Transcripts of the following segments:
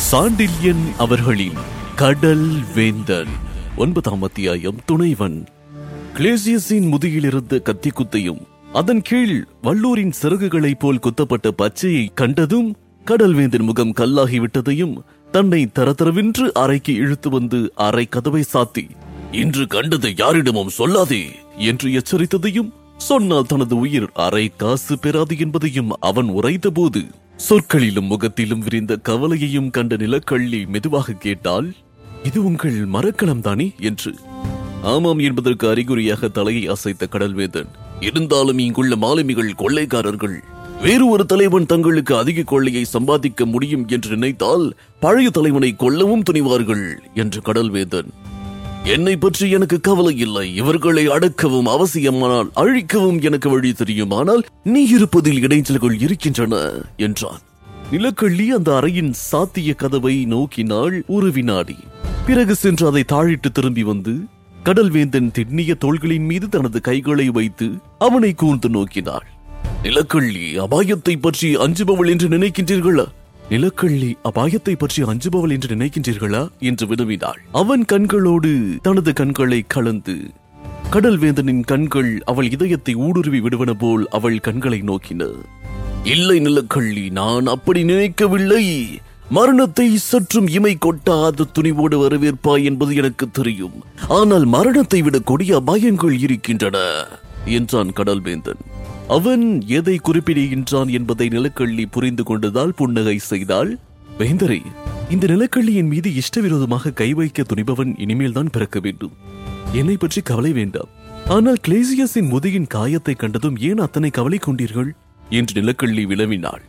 சாண்டில்யன் அவர்களின் கடல் வேந்தன் ஒன்பதாம் அத்தியாயம் துணைவன் கிளேசியஸின் முதுகிலிருந்த கத்தி குத்தையும் அதன் கீழ் வல்லூரின் சிறகுகளைப் போல் குத்தப்பட்ட பச்சையை கண்டதும் கடல்வேந்தன் முகம் கல்லாகி விட்டதையும் தன்னை தரதரவென்று அறைக்கு இழுத்து வந்து அறை கதவை சாத்தி இன்று கண்டதை யாரிடமும் சொல்லாதே என்று எச்சரித்ததையும் சொன்னால் தனது உயிர் அரை காசு பெறாது என்பதையும் அவன் உரைத்தபோது சொற்களிலும் முகத்திலும் விரிந்த கவலையையும் கண்ட நிலக்கள்ளி மெதுவாக கேட்டால் இது உங்கள் மரக்கலம் தானே என்று ஆமாம் என்பதற்கு அறிகுறியாக தலையை அசைத்த கடல்வேந்தன் இருந்தாலும் இங்குள்ள மாலுமிகள் கொள்ளைக்காரர்கள் வேறு ஒரு தலைவன் தங்களுக்கு அதிக கொள்ளையை சம்பாதிக்க முடியும் என்று நினைத்தால் பழைய தலைவனை கொல்லவும் துணிவார்கள் என்று கடல்வேந்தன் என்னை பற்றி எனக்கு கவலை இல்லை இவர்களை அடக்கவும் அவசியமானால் அழிக்கவும் எனக்கு வழி தெரியும் ஆனால் நீ இருப்பதில் இடைஞ்சல்கள் இருக்கின்றன என்றான் நிலக்கள்ளி அந்த அறையின் சாத்திய கதவை நோக்கினாள் ஒரு வினாடி பிறகு சென்று அதை தாழிட்டு திரும்பி வந்து கடல்வேந்தன் திண்ணிய தோள்களின் மீது தனது கைகளை வைத்து அவனை கூர்ந்து நோக்கினாள் நிலக்கள்ளி அபாயத்தை பற்றி அஞ்சுபவள் என்று நினைக்கின்றீர்களா நிலக்கள்ளி அபாயத்தை பற்றி அஞ்சுபவள் என்று நினைக்கின்றீர்களா என்று வினவினாள் அவன் கண்களோடு தனது கண்களை கலந்து கடல்வேந்தனின் கண்கள் அவள் இதயத்தை ஊடுருவி விடுவன போல் அவள் கண்களை நோக்கின இல்லை நிலக்கள்ளி நான் அப்படி நினைக்கவில்லை மரணத்தை சற்றும் இமை கொட்டாத துணிவோடு வரவேற்பாய் என்பது எனக்கு தெரியும் ஆனால் மரணத்தை விட கொடிய அபாயங்கள் இருக்கின்றன என்றான் கடல்வேந்தன் அவன் எதை குறிப்பிடுகின்றான் என்பதை நிலக்கள்ளி புரிந்து கொண்டதால் புன்னகை செய்தாள் வேந்தரை இந்த நிலக்கள்ளியின் மீது இஷ்டவிரோதமாக கை வைக்க துணிபவன் இனிமேல் தான் பிறக்க வேண்டும் என்னை பற்றி கவலை வேண்டாம் ஆனால் கிளேசியஸின் முதுகின் காயத்தை கண்டதும் ஏன் அத்தனை கவலை கொண்டீர்கள் என்று நிலக்கள்ளி விளவினாள்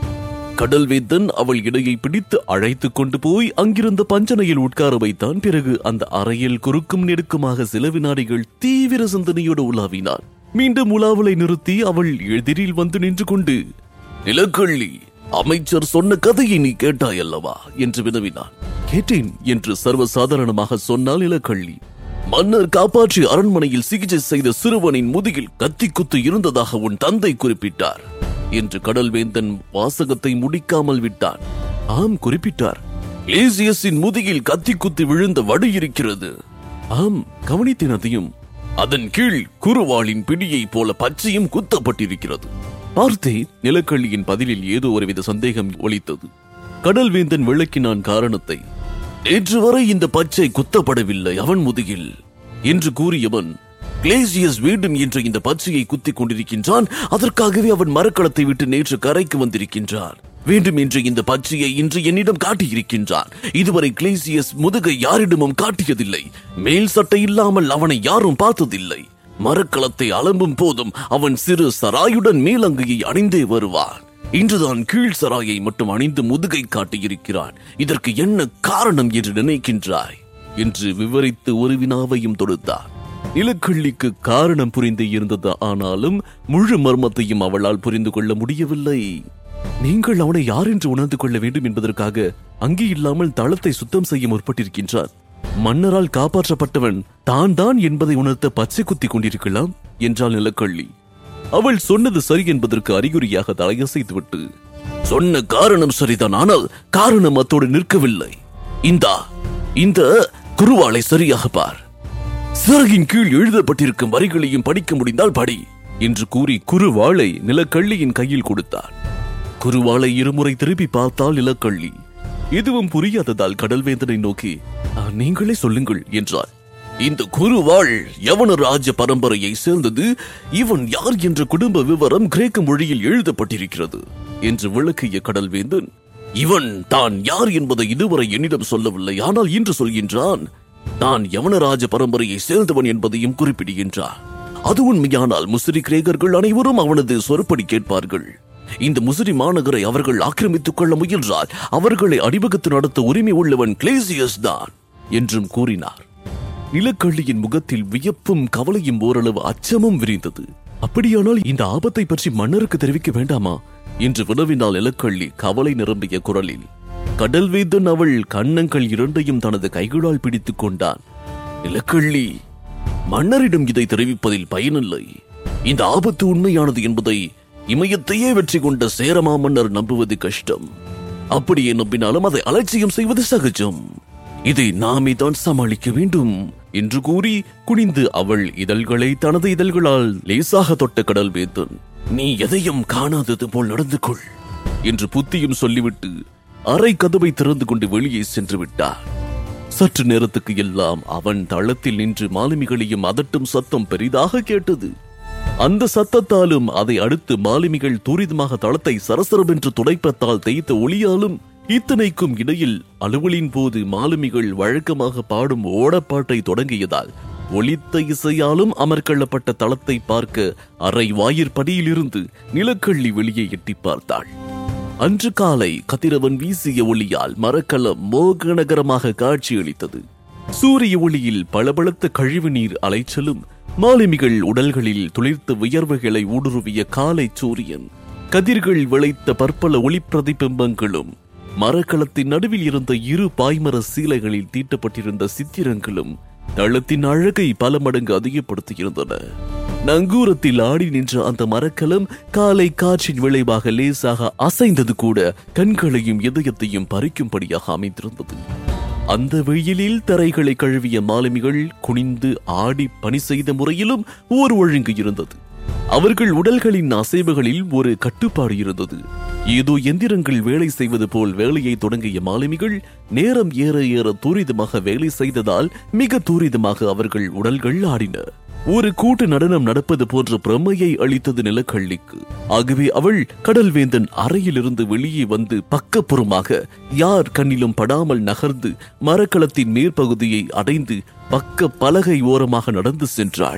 கடல்வேந்தன் அவள் இடையை பிடித்து அழைத்துக் கொண்டு போய் அங்கிருந்த பஞ்சனையில் உட்கார வைத்தான் பிறகு அந்த அறையில் குறுக்கும் நெடுக்குமாக சில வினாடிகள் தீவிர சிந்தனையோடு உலாவினான் மீண்டும் உலாவலை நிறுத்தி அவள் எதிரில் வந்து நின்று கொண்டு நிலக்கள்ளி அமைச்சர் சொன்ன கதையை நீ கேட்டாய் அல்லவா என்று வினவினான் கேட்டேன் என்று சர்வசாதாரணமாக சொன்னால் நிலக்கள்ளி மன்னர் காப்பாற்றி அரண்மனையில் சிகிச்சை செய்த சிறுவனின் முதுகில் கத்தி குத்து இருந்ததாக உன் தந்தை குறிப்பிட்டார் என்று கடல்வேந்தன் வாசகத்தை முடிக்காமல் விட்டான் ஆம் குறிப்பிட்டார் ஏசியஸின் முதுகில் கத்தி குத்தி விழுந்த வடு இருக்கிறது ஆம் கவனித்தேன் அதையும் அதன் கீழ் குருவாளின் பிடியைப் போல பச்சையும் குத்தப்பட்டிருக்கிறது பார்த்தேன் நிலக்கள்ளியின் பதிலில் ஏதோ ஒருவித சந்தேகம் ஒலித்தது கடல்வேந்தன் விளக்கினான் காரணத்தை நேற்று வரை இந்த பச்சை குத்தப்படவில்லை அவன் முதுகில் என்று கூறியவன் கிளேசியஸ் வேண்டும் என்ற இந்த பச்சையை குத்திக் கொண்டிருக்கின்றான் அதற்காகவே அவன் மரக்களத்தை விட்டு நேற்று கரைக்கு வந்திருக்கின்றான் வேண்டும் என்று இந்த பச்சையை இன்று என்னிடம் காட்டியிருக்கின்றான் இதுவரை கிளேசியஸ் முதுகை யாரிடமும் காட்டியதில்லை மேல் சட்டை இல்லாமல் அவனை யாரும் பார்த்ததில்லை மரக்களத்தை அலம்பும் போதும் அவன் சிறு சராயுடன் மேலங்கையை அணிந்தே வருவான் இன்றுதான் கீழ் சராயை மட்டும் அணிந்து முதுகை காட்டியிருக்கிறான் இதற்கு என்ன காரணம் என்று நினைக்கின்றாய் என்று விவரித்து ஒரு வினாவையும் தொடுத்தார் நிலக்கள்ளிக்கு காரணம் புரிந்து இருந்தது ஆனாலும் முழு மர்மத்தையும் அவளால் புரிந்து கொள்ள முடியவில்லை நீங்கள் அவனை யார் என்று உணர்ந்து கொள்ள வேண்டும் என்பதற்காக அங்கே இல்லாமல் தளத்தை சுத்தம் செய்ய முற்பட்டிருக்கின்றார் மன்னரால் காப்பாற்றப்பட்டவன் தான் தான் என்பதை உணர்த்த பச்சை குத்தி கொண்டிருக்கலாம் என்றாள் நிலக்கள்ளி அவள் சொன்னது சரி என்பதற்கு அறிகுறியாக தலையசைத்துவிட்டு சொன்ன காரணம் சரிதான் ஆனால் காரணம் அத்தோடு நிற்கவில்லை இந்தா இந்த குருவாளை சரியாக பார் சிறகின் கீழ் எழுதப்பட்டிருக்கும் வரிகளையும் படிக்க முடிந்தால் படி என்று கூறி குருவாளை நிலக்கள்ளியின் கையில் கொடுத்தார் குருவாளை இருமுறை திருப்பி பார்த்தால் நிலக்கள்ளி எதுவும் புரியாததால் கடல்வேந்தனை நோக்கி "ஆ, நீங்களே சொல்லுங்கள் என்றார் இந்த குருவாள் யவன ராஜ பரம்பரையை சேர்ந்தது இவன் யார் என்ற குடும்ப விவரம் கிரேக்க மொழியில் எழுதப்பட்டிருக்கிறது என்று விளக்கிய கடல்வேந்தன் இவன் தான் யார் என்பதை இதுவரை என்னிடம் சொல்லவில்லை ஆனால் இன்று சொல்கின்றான் தான் யவனராஜ பரம்பரையை சேர்ந்தவன் என்பதையும் குறிப்பிடுகின்றான் அது உண்மையானால் முசிறி கிரேகர்கள் அனைவரும் அவனது சொற்படி கேட்பார்கள் இந்த முசிறி மாநகரை அவர்கள் ஆக்கிரமித்துக் கொள்ள முயன்றால் அவர்களை அடிவகுத்து நடத்த உரிமை உள்ளவன் கிளேசியஸ் தான் என்றும் கூறினார் நிலக்கள்ளியின் முகத்தில் வியப்பும் கவலையும் ஓரளவு அச்சமும் விரிந்தது அப்படியானால் இந்த ஆபத்தை பற்றி மன்னருக்கு தெரிவிக்க வேண்டாமா என்று வினவினாள் நிலக்கள்ளி கவலை நிரம்பிய குரலில் கடல்வேந்தன் அவள் கண்ணங்கள் இரண்டையும் தனது கைகளால் பிடித்துக் கொண்டான் நிலக்கள்ளி மன்னரிடம் இதை தெரிவிப்பதில் பயனில்லை இந்த ஆபத்து உண்மையானது என்பதை இமயத்தையே வெற்றி கொண்ட சேரமா மன்னர் நம்புவது கஷ்டம் அப்படியே நம்பினாலும் அதை அலட்சியம் செய்வது சகஜம் இதை நாமே தான் சமாளிக்க வேண்டும் என்று கூறி குனிந்து அவள் இதழ்களை தனது இதழ்களால் லேசாக தொட்ட கடல் வேந்தன் நீ எதையும் காணாதது போல் நடந்து கொள் என்று புத்தியும் சொல்லிவிட்டு அறை கதவை திறந்து கொண்டு வெளியே சென்று விட்டார் சற்று நேரத்துக்கு எல்லாம் அவன் தளத்தில் நின்று மாலுமிகளையும் அதட்டும் சத்தம் பெரிதாக கேட்டது அந்த சத்தத்தாலும் அதை அடுத்து மாலுமிகள் துரிதமாக தளத்தை சரசரவென்று துடைப்பத்தால் தேய்த்த ஒளியாலும் இத்தனைக்கும் இடையில் அலுவலின் போது மாலுமிகள் வழக்கமாக பாடும் ஓடப்பாட்டை தொடங்கியதால் ஒலித்த இசையாலும் அமர்க்களப்பட்ட தளத்தை பார்க்க அறை வாயிற்படியிலிருந்து நிலக்கள்ளி வெளியே எட்டி பார்த்தாள் அன்று காலை கதிரவன் வீசிய ஒளியால் மரக்கலம் மோகனகரமாக காட்சியளித்தது சூரிய ஒளியில் பளபளத்த கழிவுநீர் அலைச்சலும் மாலுமிகள் உடல்களில் துளிர்த்த வியர்வைகளை ஊடுருவிய காலை சூரியன் கதிர்கள் விளைத்த பற்பல ஒளி பிரதிபிம்பங்களும் மரக்களத்தின் நடுவில் இருந்த இரு பாய்மர சீலைகளில் தீட்டப்பட்டிருந்த சித்திரங்களும் தளத்தின் அழகை பல மடங்கு அதிகப்படுத்தியிருந்தன நங்கூரத்தில் ஆடி நின்ற அந்த மரக்கலம் காலை காற்றின் விளைவாக லேசாக அசைந்தது கூட கண்களையும் இதயத்தையும் பறிக்கும்படியாக அமைந்திருந்தது அந்த வெயிலில் தரைகளை கழுவிய மாலுமிகள் குனிந்து ஆடி பணி செய்த முறையிலும் ஓர் ஒழுங்கு இருந்தது அவர்கள் உடல்களின் அசைவுகளில் ஒரு கட்டுப்பாடு இருந்தது ஏதோ எந்திரங்கள் வேலை செய்வது போல் வேலையை தொடங்கிய மாலுமிகள் நேரம் ஏற ஏற துரிதமாக வேலை செய்ததால் மிக துரிதமாக அவர்கள் உடல்கள் ஆடின ஒரு கூட்டு நடனம் நடப்பது போன்ற பிரமையை அளித்தது நிலக்கள்ளிக்கு ஆகவே அவள் கடல்வேந்தன் அறையிலிருந்து வெளியே வந்து பக்கப்புறமாக யார் கண்ணிலும் படாமல் நகர்ந்து மரக்களத்தின் மேற்பகுதியை அடைந்து பக்க பலகை ஓரமாக நடந்து சென்றாள்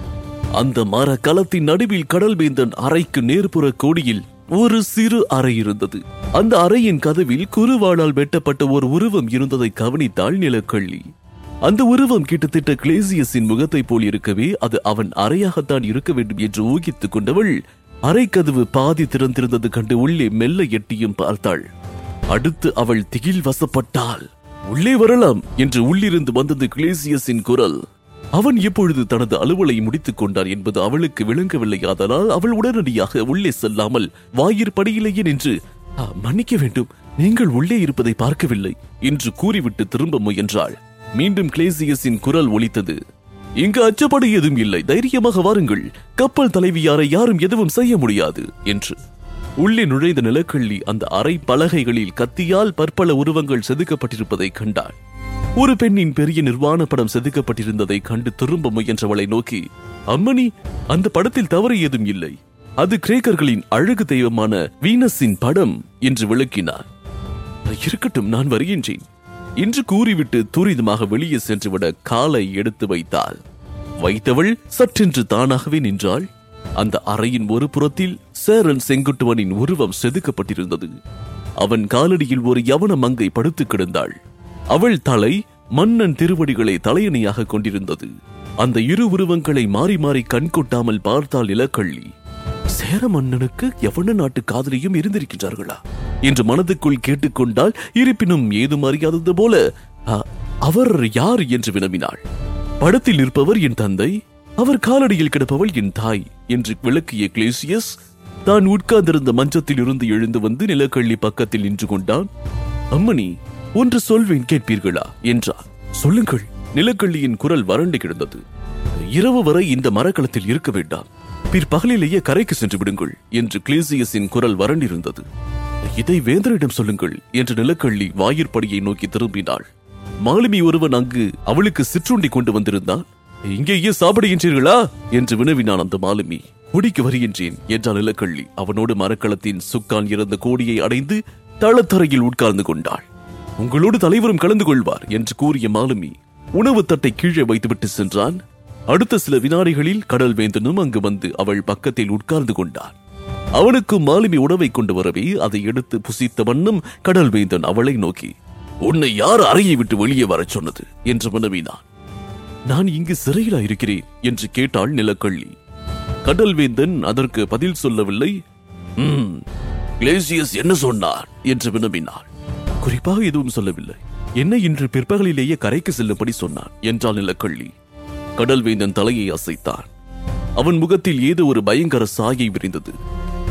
அந்த மர களத்தின் நடுவில் கடல்வேந்தன் அறைக்கு நேர்ப்புற கோடியில் ஒரு சிறு அறை இருந்தது அந்த அறையின் கதவில் குறுவாளால் வெட்டப்பட்ட ஒரு உருவம் இருந்ததை கவனித்தாள் நிலக்கள்ளி அந்த உருவம் கிட்டத்தட்ட கிளேசியஸின் முகத்தை போல் இருக்கவே அது அவன் அறையாகத்தான் இருக்க வேண்டும் என்று ஊகித்துக் கொண்டவள் அறைக்கதவு பாதி திறந்திருந்தது கண்டு உள்ளே மெல்ல எட்டியும் பார்த்தாள் அடுத்து அவள் திகில் வசப்பட்டாள் உள்ளே வரலாம் என்று உள்ளிருந்து வந்தது கிளேசியஸின் குரல் அவன் இப்பொழுது தனது அலுவலை முடித்துக் கொண்டார் என்பது அவளுக்கு விளங்கவில்லை ஆதலால் அவள் உடனடியாக உள்ளே செல்லாமல் வாயிற்படியிலேயே நின்று "ஆ, மன்னிக்க வேண்டும் நீங்கள் உள்ளே இருப்பதை பார்க்கவில்லை என்று கூறிவிட்டு திரும்ப முயன்றாள் மீண்டும் கிளேசியஸின் குரல் ஒலித்தது இங்கு அச்சப்பட ஏதும் இல்லை தைரியமாக வாருங்கள் கப்பல் தலைவியாரை யாரும் எதுவும் செய்ய முடியாது என்று உள்ளே நுழைந்த நிலக்கள்ளி அந்த அறை பலகைகளில் கத்தியால் பற்பல உருவங்கள் செதுக்கப்பட்டிருப்பதை கண்டாள் ஒரு பெண்ணின் பெரிய நிர்வாண படம் செதுக்கப்பட்டிருந்ததை கண்டு திரும்ப முயன்றவளை நோக்கி அம்மணி அந்த படத்தில் தவறு ஏதும் இல்லை அது கிரேக்கர்களின் அழகு தெய்வமான வீனஸின் படம் என்று விளக்கினார் இருக்கட்டும் நான் வருகின்றேன் என்று கூறிவிட்டு துரிதமாக வெளியே சென்றுவிட காலை எடுத்து வைத்தாள் வைத்தவள் சற்றென்று தானாகவே நின்றாள் அந்த அறையின் ஒரு புறத்தில் சேரன் செங்குட்டுவனின் உருவம் செதுக்கப்பட்டிருந்தது அவன் காலடியில் ஒரு யவன மங்கை படுத்துக் கிடந்தாள் அவள் தலை மன்னன் திருவடிகளை தலையணியாக கொண்டிருந்தது அந்த இரு உருவங்களை மாறி மாறி கண் கொட்டாமல் பார்த்தால் இலக்கள்ளி சேர மன்னனுக்கு எவன நாட்டு காதலியும் இருந்திருக்கின்றார்களா என்று மனதுக்குள் கேட்டுக்கொண்டால் இருப்பினும் ஏதும் அறியாதது போல "அ, அவர் யார் என்று வினவினாள் படத்தில் நிற்பவர் என் தந்தை அவர் காலடியில் கிடப்பவள் என் தாய் என்று விளக்கிய கிளேசியஸ் தான் உட்கார்ந்திருந்த மஞ்சத்தில் இருந்து எழுந்து வந்து நிலக்கள்ளி பக்கத்தில் நின்று கொண்டான் அம்மணி ஒன்று சொல்வேன் கேட்பீர்களா என்றார் சொல்லுங்கள் நிலக்கள்ளியின் குரல் வறண்டு கிடந்தது இரவு வரை இந்த மரக்கலத்தில் இருக்க வேண்டாம் பிற்பகலிலேயே கரைக்கு சென்று விடுங்கள் என்று கிளேசியஸின் குரல் வறண்டிருந்தது இதை வேந்தரிடம் சொல்லுங்கள் என்று நிலக்கள்ளி வாயிற்படியை நோக்கி திரும்பினாள் மாலுமி ஒருவன் அங்கு அவளுக்கு சிற்றுண்டி கொண்டு வந்திருந்தான் இங்கேயே சாப்பிடுகின்றீர்களா என்று வினவினான் அந்த மாலுமி குடிக்கு வருகின்றேன் என்றான் நிலக்கள்ளி அவனோடு மரக்களத்தின் சுக்கான் இருந்த கோடியை அடைந்து தளத்தரையில் உட்கார்ந்து கொண்டாள் உங்களோடு தலைவரும் கலந்து கொள்வார் என்று கூறிய மாலுமி உணவு தட்டை கீழே வைத்துவிட்டு சென்றான் அடுத்த சில வினாடிகளில் கடல் வேந்தனும் அங்கு வந்து அவள் பக்கத்தில் உட்கார்ந்து கொண்டான் அவனுக்கு மாலுமி உணவை கொண்டு வரவே அதை எடுத்து புசித்த வண்ணம் கடல் வேந்தன் அவளை நோக்கி உன்னை யார் அறையை விட்டு வெளியே வரச் சொன்னது என்று வினவினான் நான் இங்கு சிறையிலா இருக்கிறேன் என்று கேட்டாள் நிலக்கள்ளி கடல்வேந்தன் அதற்கு பதில் சொல்லவில்லை "ம், கிளேசியஸ் என்ன சொன்னார் என்று வினவினாள் குறிப்பாக எதுவும் சொல்லவில்லை என்ன இன்று பிற்பகலிலேயே கரைக்கு செல்லும்படி சொன்னான் என்றாள் நிலக்கள்ளி கடல்வேந்தன் தலையை அசைத்தான் அவன் முகத்தில் ஏதோ ஒரு பயங்கர சாயை விரிந்தது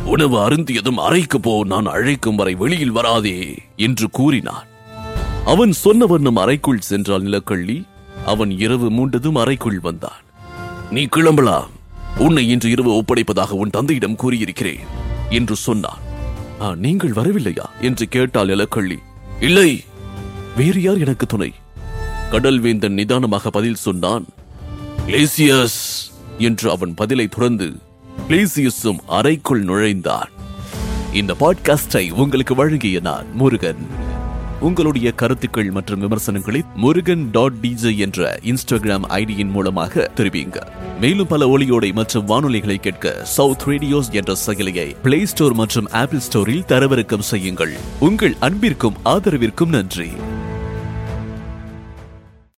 உணவு அருந்தியதும் அறைக்கு போ நான் அழைக்கும் வரை வெளியில் வராதே என்று கூறினான் அவன் சொன்ன வண்ணம் அறைக்குள் சென்றால் நிலக்கள்ளி அவன் இரவு மூண்டதும் அறைக்குள் வந்தான் நீ கிளம்பலாம் உன்னை இன்று இரவு ஒப்படைப்பதாக உன் தந்தையிடம் கூறியிருக்கிறேன் என்று சொன்னான் "ஆ, நீங்கள் வரவில்லையா என்று கேட்டாள் நிலக்கள்ளி இல்லை வேறு யார் எனக்கு துணை கடல்வேந்தன் நிதானமாக பதில் சொன்னான் கிளேசியஸ் என்று அவன் பதிலை தொடர்ந்து கிளேசியஸும் அறைக்குள் நுழைந்தான் இந்த பாட்காஸ்டை உங்களுக்கு வழங்கிய நான் முருகன் உங்களுடைய கருத்துக்கள் மற்றும் விமர்சனங்களை முருகன் டாட் டிஜே என்ற இன்ஸ்டாகிராம் ஐடியின் மூலமாக தெரிவிங்க மேலும் பல ஒளியோடை மற்றும் வானொலிகளை கேட்க சவுத் ரேடியோஸ் என்ற செயலியை பிளே ஸ்டோர் மற்றும் ஆப்பிள் ஸ்டோரில் தரவிறக்கம் செய்யுங்கள் உங்கள் அன்பிற்கும் ஆதரவிற்கும் நன்றி